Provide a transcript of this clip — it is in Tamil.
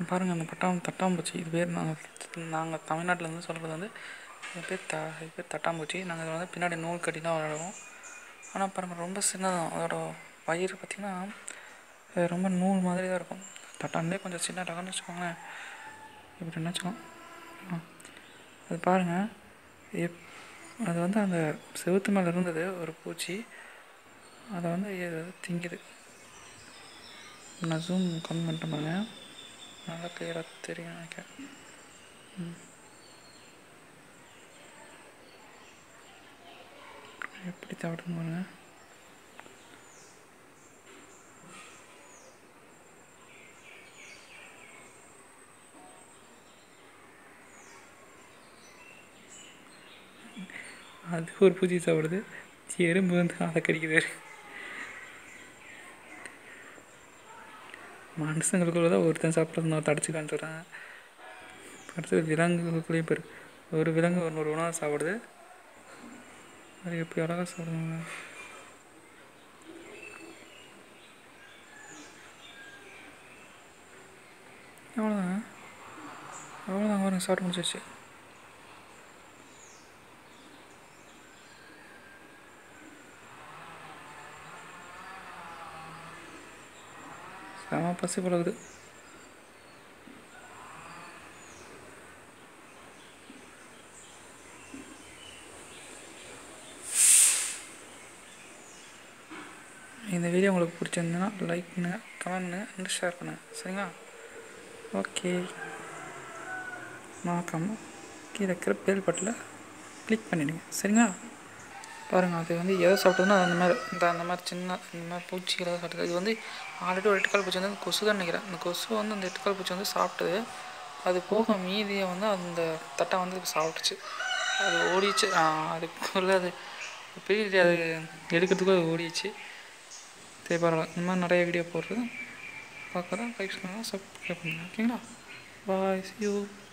பாருங்கள் அந்த பட்டாம் தட்டாம்பூச்சி இது பேர் நாங்கள் நாங்கள் தமிழ்நாட்டிலேருந்து சொல்கிறது வந்து இது பேர் த இது பேர் தட்டாம்பூச்சி நாங்கள் இதை வந்து பின்னாடி நூல் கட்டி தான் விளையாடுவோம் ஆனால் பாருங்கள் ரொம்ப சின்னதான் அதோட வயிறு பார்த்திங்கன்னா அது ரொம்ப நூல் மாதிரி தான் இருக்கும் தட்டான்லேயே கொஞ்சம் சின்ன ரகம்னு வச்சுக்கோங்களேன் இப்படி வச்சுக்கோங்க ஆ. அது பாருங்கள் எப் அது வந்து அந்த செவுத்து மேலே இருந்தது ஒரு பூச்சி அதை வந்து இது திங்குது நான் ஜூம் கம்மி பண்ணிட்டேன் பாருங்க நல்லா கிளியராக தெரியும் நினைக்கிறேன் ம். எப்படி சாப்பிடுங்க பாருங்க அது ஒரு பூச்சி சாப்பிடுது எறும்பு வந்து அதை கடிக்குது மனுஷங்களுக்குள்ள தான் ஒருத்தன் சாப்பிட்றது நான் தடிச்சு காமிச்சுறேன் அடுத்தது விலங்குகளுக்குள்ளேயும் பேர் ஒரு விலங்கு ஒரு உணவை சாப்பிடுது அது எப்படி அழகாக சாப்பிடுவாங்க அவ்வளோதான் அவ்வளோதான் வரும் சாப்பிட்டு முடிச்சிருச்சு செம பசி பழகுது இந்த வீடியோ உங்களுக்கு பிடிச்சிருந்ததுன்னா லைக் பண்ணுங்கள் கமெண்ட் பண்ணுங்கள் அண்ட் ஷேர் பண்ணுங்கள் சரிங்களா ஓகே மறக்காமல் கீழே இருக்கிற பேல் பட்டில் கிளிக் பண்ணிடுங்க சரிங்களா பாருங்கள் அது வந்து எதை சாப்பிட்டதுன்னா அந்த மாதிரி இந்த அந்த மாதிரி சின்ன இந்த மாதிரி பூச்சிகளை சாப்பிட்டது இது வந்து ஆல்ரெடி ஒரு எட்டுக்கால் பூச்சி வந்து கொசு தான் நினைக்கிறேன் அந்த கொசு வந்து அந்த எட்டுக்கால் பூச்சி வந்து சாப்பிட்டது அது போக மீதியை வந்து அந்த தட்டை வந்து சாப்பிட்டுச்சு அது ஓடிச்சு அதுக்குள்ளே அது பெரிய அது எடுக்கிறதுக்குள்ள அது ஓடிச்சு சரி பரவாயில்ல இந்த மாதிரி நிறைய வீடியோ போடுறது பார்க்குறேன் லைக் பண்ணுங்கள் சப்ஸ்கிரைப் பண்ணுங்கள் ஓகேங்களா பாய் யூ